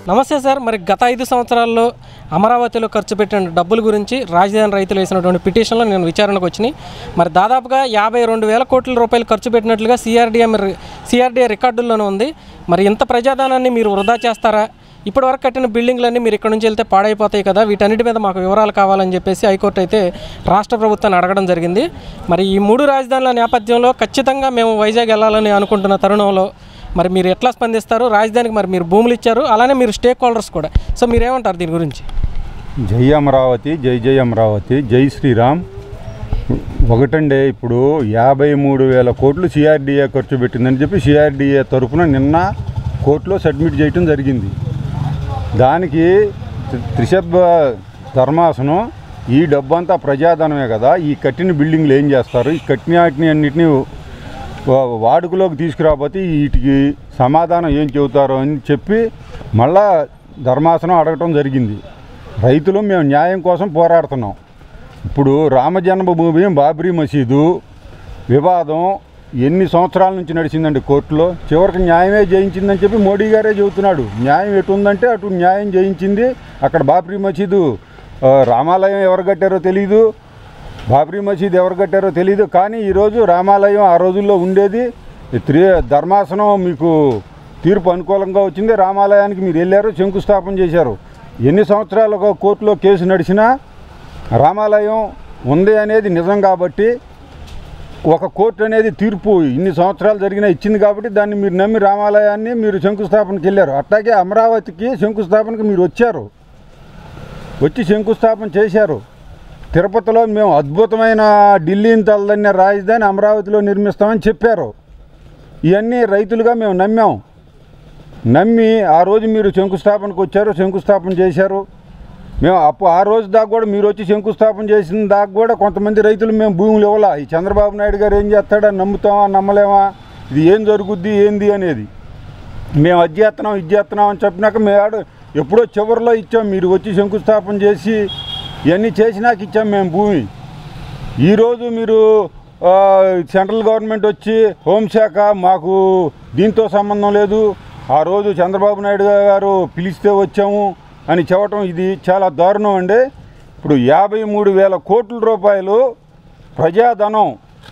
నమస్తే సార్ మరి గత ఐదు సంవత్సరాల్లో అమరావతిలో ఖర్చు పెట్టిన డబ్బుల గురించి రాజధాని రైతులు వేసినటువంటి పిటిషన్లో నేను విచారణకు వచ్చినాయి మరి దాదాపుగా యాభై రెండు వేల కోట్ల రూపాయలు ఖర్చు పెట్టినట్లుగా సిఆర్డీఏ సిఆర్డీఏ రికార్డుల్లోనే ఉంది మరి ఇంత ప్రజాధనాన్ని మీరు వృధా చేస్తారా ఇప్పటివరకు కట్టిన బిల్డింగ్లన్నీ మీరు ఇక్కడ నుంచి వెళ్తే పాడైపోతాయి కదా వీటన్నిటి మీద మాకు వివరాలు కావాలని చెప్పేసి హైకోర్టు అయితే రాష్ట్ర ప్రభుత్వాన్ని అడగడం జరిగింది మరి ఈ మూడు రాజధానుల నేపథ్యంలో ఖచ్చితంగా మేము వైజాగ్ వెళ్ళాలని అనుకుంటున్న తరుణంలో మరి మీరు ఎట్లా స్పందిస్తారు రాజధానికి మరి మీరు భూములు ఇచ్చారు అలానే మీరు స్టేక్ హోల్డర్స్ కూడా సో మీరేమంటారు దీని గురించి జై అమరావతి జై జై అమరావతి జై శ్రీరామ్ ఒకటండే ఇప్పుడు యాభై మూడు వేల కోట్లు సిఆర్డీఏ ఖర్చు పెట్టిందని చెప్పి సిఆర్డీఏ తరఫున నిన్న కోర్టులో సబ్మిట్ చేయటం జరిగింది దానికి త్రి- త్రిసభ్య ధర్మాసనం ఈ డబ్బంతా ప్రజాధనమే కదా ఈ కట్టిన బిల్డింగ్లు ఏం చేస్తారు ఈ కట్టిన వాటిని అన్నిటిని వా- వాడుకలోకి తీసుకురాకపోతే వీటికి సమాధానం ఏం చెబుతారో అని చెప్పి మళ్ళా ధర్మాసనం అడగటం జరిగింది రైతులు మేము న్యాయం కోసం పోరాడుతున్నాం ఇప్పుడు రామ జన్మభూమి బాబ్రీ మసీదు వివాదం ఎన్ని సంవత్సరాల నుంచి నడిచిందండి కోర్టులో చివరికి న్యాయమే జయించిందని చెప్పి మోడీ గారే చెబుతున్నాడు న్యాయం ఎటు ఉందంటే అటు న్యాయం జయించింది అక్కడ బాబ్రీ మసీదు ఆ, రామాలయం ఎవరు కట్టారో తెలియదు బాబ్రీ మసీద్ ఎవరు కట్టారో తెలియదు కానీ ఈరోజు రామాలయం ఆ రోజుల్లో ఉండేది ఈ త్రి ధర్మాసనం మీకు తీర్పు అనుకూలంగా వచ్చింది రామాలయానికి మీరు వెళ్ళారు శంకుస్థాపన చేశారు ఎన్ని సంవత్సరాలుగా కోర్టులో కేసు నడిచినా రామాలయం ఉంది అనేది నిజం కాబట్టి ఒక కోర్టు అనేది తీర్పు ఇన్ని సంవత్సరాలు జరిగినా ఇచ్చింది కాబట్టి దాన్ని మీరు నమ్మి రామాలయాన్ని మీరు శంకుస్థాపనకి వెళ్ళారు అట్లాగే అమరావతికి శంకుస్థాపనకి మీరు వచ్చారు వచ్చి శంకుస్థాపన చేశారు తిరుపతిలో మేము అద్భుతమైన ఢిల్లీని తలదన్న రాజధాని అమరావతిలో నిర్మిస్తామని చెప్పారు ఇవన్నీ రైతులుగా మేము నమ్మాం నమ్మి ఆ రోజు మీరు శంకుస్థాపనకు వచ్చారు శంకుస్థాపన చేశారు మేము అప్పు ఆ రోజు దాకా కూడా మీరు వచ్చి శంకుస్థాపన చేసిన దాకా కూడా కొంతమంది రైతులు మేము భూములు ఇవ్వాలా ఈ చంద్రబాబు నాయుడు గారు ఏం చేస్తాడని నమ్ముతామా నమ్మలేమా ఇది ఏం జరుగుద్ది ఏంది అనేది మేము అది చేస్తున్నాం ఇది చేస్తున్నాం అని చెప్పినాక మేము ఆడ ఎప్పుడో చివరిలో ఇచ్చాం మీరు వచ్చి శంకుస్థాపన చేసి ఇవన్నీ చేసినాక ఇచ్చాం మేము భూమి ఈరోజు మీరు ఆ, సెంట్రల్ గవర్నమెంట్ వచ్చి హోంశాఖ మాకు దీంతో సంబంధం లేదు ఆ రోజు చంద్రబాబు నాయుడు గారు పిలిస్తే వచ్చాము అని చెప్పటం ఇది చాలా దారుణం అండి ఇప్పుడు యాభై మూడు వేల కోట్ల రూపాయలు ప్రజాధనం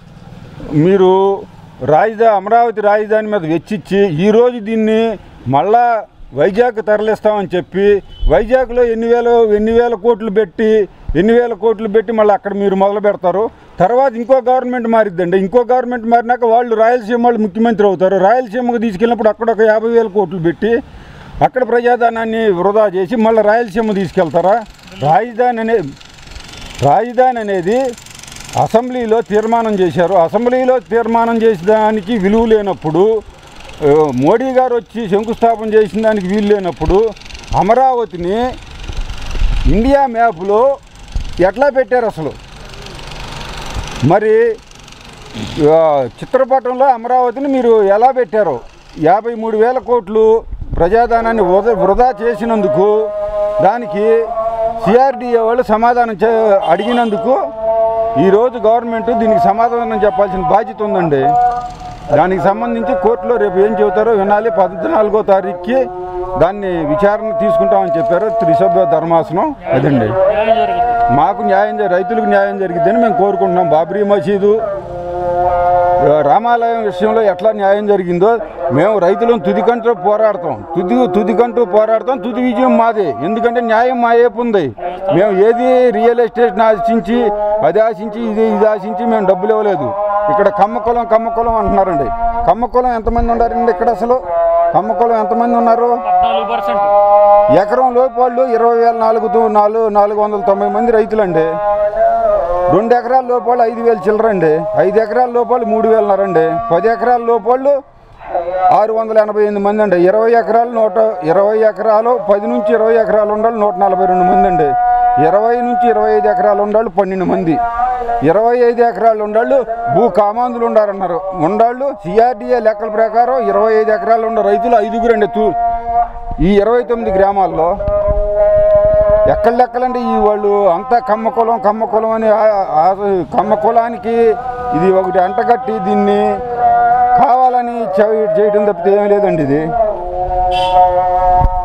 మీరు రాజధాని అమరావతి రాజధాని మీద వెచ్చిచ్చి ఈరోజు దీన్ని మళ్ళా వైజాగ్ తరలిస్తామని చెప్పి వైజాగ్లో ఎన్ని వేల ఎన్ని వేల కోట్లు పెట్టి ఎన్ని వేల కోట్లు పెట్టి మళ్ళీ అక్కడ మీరు మొదలు పెడతారు తర్వాత ఇంకో గవర్నమెంట్ మారిద్దండి ఇంకో గవర్నమెంట్ మారినాక వాళ్ళు రాయలసీమ వాళ్ళు ముఖ్యమంత్రి అవుతారు రాయలసీమకు తీసుకెళ్ళినప్పుడు అక్కడ ఒక యాభై వేల కోట్లు పెట్టి అక్కడ ప్రజాధనాన్ని వృధా చేసి మళ్ళీ రాయలసీమ తీసుకెళ్తారా రాజధాని అనే రాజధాని అనేది అసెంబ్లీలో తీర్మానం చేశారు అసెంబ్లీలో తీర్మానం చేసిన దానికి విలువ లేనప్పుడు ఆ, మోడీ గారు వచ్చి శంకుస్థాపన చేసిన దానికి వీలు లేనప్పుడు అమరావతిని ఇండియా మ్యాప్లో ఎట్లా పెట్టారు అసలు మరి ఆ, చిత్రపటంలో అమరావతిని మీరు ఎలా పెట్టారు యాభై మూడు వేల కోట్లు ప్రజాధనాన్ని వృధా వృధా చేసినందుకు దానికి సిఆర్డిఏ వాళ్ళు సమాధానం చే అడిగినందుకు ఈరోజు గవర్నమెంట్ దీనికి సమాధానం చెప్పాల్సిన బాధ్యత ఉందండి దానికి సంబంధించి కోర్టులో రేపు ఏం చెబుతారో వినాలి పద్నాలుగో తారీఖుకి దాన్ని విచారణ తీసుకుంటామని చెప్పారు త్రిసభ్య ధర్మాసనం అదండి మాకు న్యాయం జరి- రైతులకు న్యాయం జరిగిద్దని మేము కోరుకుంటున్నాం బాబ్రీ మసీదు రామాలయం విషయంలో ఎట్లా న్యాయం జరిగిందో మేము రైతులను తుదికంటూ పోరాడతాం తుది తుదికంటూ పోరాడతాం తుది విజయం మాదే ఎందుకంటే న్యాయం మా వైపు ఉంది మేము ఏది రియల్ ఎస్టేట్ని ఆశించి అది ఆశించి ఇది ఇది ఆశించి మేము డబ్బులు ఇవ్వలేదు ఇక్కడ కమ్మకులం కమ్మకులం అంటున్నారండి కమ్మకులం ఎంతమంది ఉన్నారండి ఇక్కడ అసలు కమ్మకులం ఎంతమంది ఉన్నారు ఎకరం లోపు వాళ్ళు ఇరవై వేల నాలుగు తో- నాలుగు నాలుగు వందల తొంభై మంది రైతులండి రెండు ఎకరాల లోపాలు ఐదు వేలు చిల్లరండి ఐదు ఎకరాల లోపాలు మూడు వేలున్నారండి పది ఎకరాల లోపాలు ఆరు వందల ఎనభై ఎనిమిది మంది అండి ఇరవై ఎకరాలు నూట ఇరవై ఎకరాలు పది నుంచి ఇరవై ఎకరాలు ఉండాలి నూట నలభై రెండు మంది అండి ఇరవై నుంచి ఇరవై ఐదు ఎకరాలు ఉండాలి పన్నెండు మంది ఇరవై ఐదు ఎకరాలు ఉండాళ్ళు భూ కామాంధులు ఉండారన్నారు ఉండాళ్ళు సిఆర్డిఏ లెక్కల ప్రకారం ఇరవై ఐదు ఎకరాలు ఉన్న రైతులు ఐదుగురు అండి తూ ఈ ఇరవై తొమ్మిది గ్రామాల్లో ఎక్కడ లెక్కలండి ఈ వాళ్ళు అంతా కమ్మ కులం కమ్మ కులం అని ఆ- ఆ- కమ్మ కులానికి ఇది ఒకటి అంటగట్టి దీన్ని కావాలని చే- చేయడం తప్పితే ఏమీ లేదండి ఇది